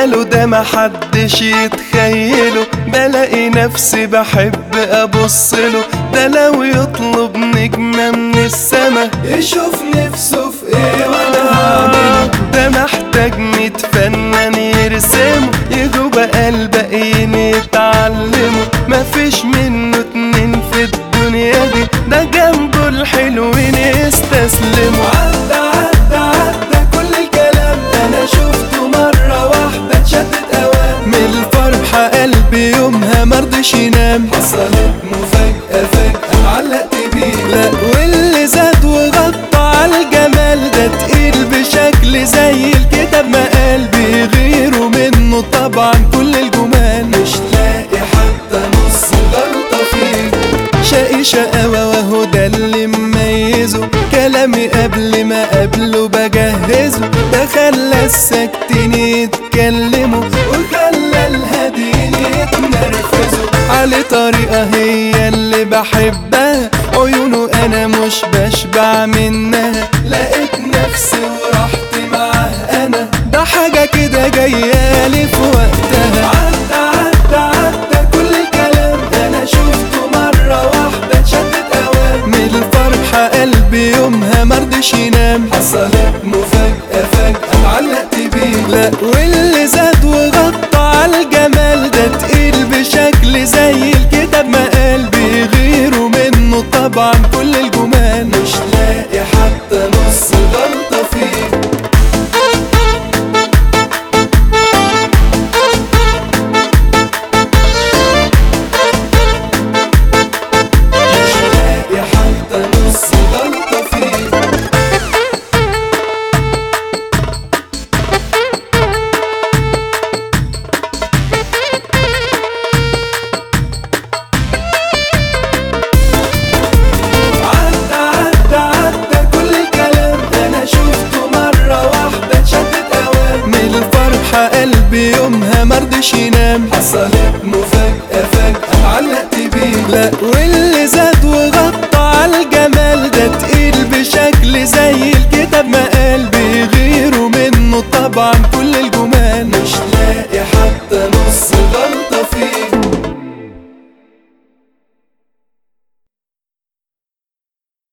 جماله ده محدش يتخيله بلاقي نفسي بحب ابصله ده لو يطلب نجمة من السما يشوف نفسه في ايه وانا هعمله ده محتاج ميت فنان يرسمه يجوب الباقيين يتعلموا مفيش منه اتنين في الدنيا دي ده جنبه الحلوين يستسلموا عدى عدى عدى كل الكلام ده انا شفته مرة واحدة اتشدت اوام من الفرحة قلبي يومها مرضش ينام حصلت مفاجأة فجأة علقت بيه لا واللي زاد وغطى على الجمال ده تقيل بشكل زي الكتاب ما قلبي غيره منه طبعا كل الجمال مش لاقي حتى نص غلطة فيه شقي شقاوة وهو ده اللي مميزه كلامي قبل ما قبله بجهزه ده خلى الساكتين يتكلموا وخلى الهاديين يتنرفزوا علي طريقة هي اللي بحبها عيونه انا مش بشبع منها لقيت نفسي ورحت معاه انا ده حاجة كده جايالي في وقتها عدى عدى عدى كل الكلام ده انا شفته مرة واحدة اتشدت اوام من الفرحة قلبي يومها مرضش ينام حصلت مفاجأة فجأة علقت بيه لا واللي زاد وغطى على الجمال ده تقيل بشكل زي الكتاب ما قلبي غيره منه طبعا كل الجمال مش لاقي حتى نص غلطة فيه مش لاقي حتى نص غلطة فيه عدى عدى عدى كل الكلام ده انا شفته مرة واحدة اتشدت اوام من الفرحة قلبي يومها مرضش ينام حصلت مفاجأة فجأة علقت بيه لا واللي زاد وغطى على الجمال ده تقيل بشكل زي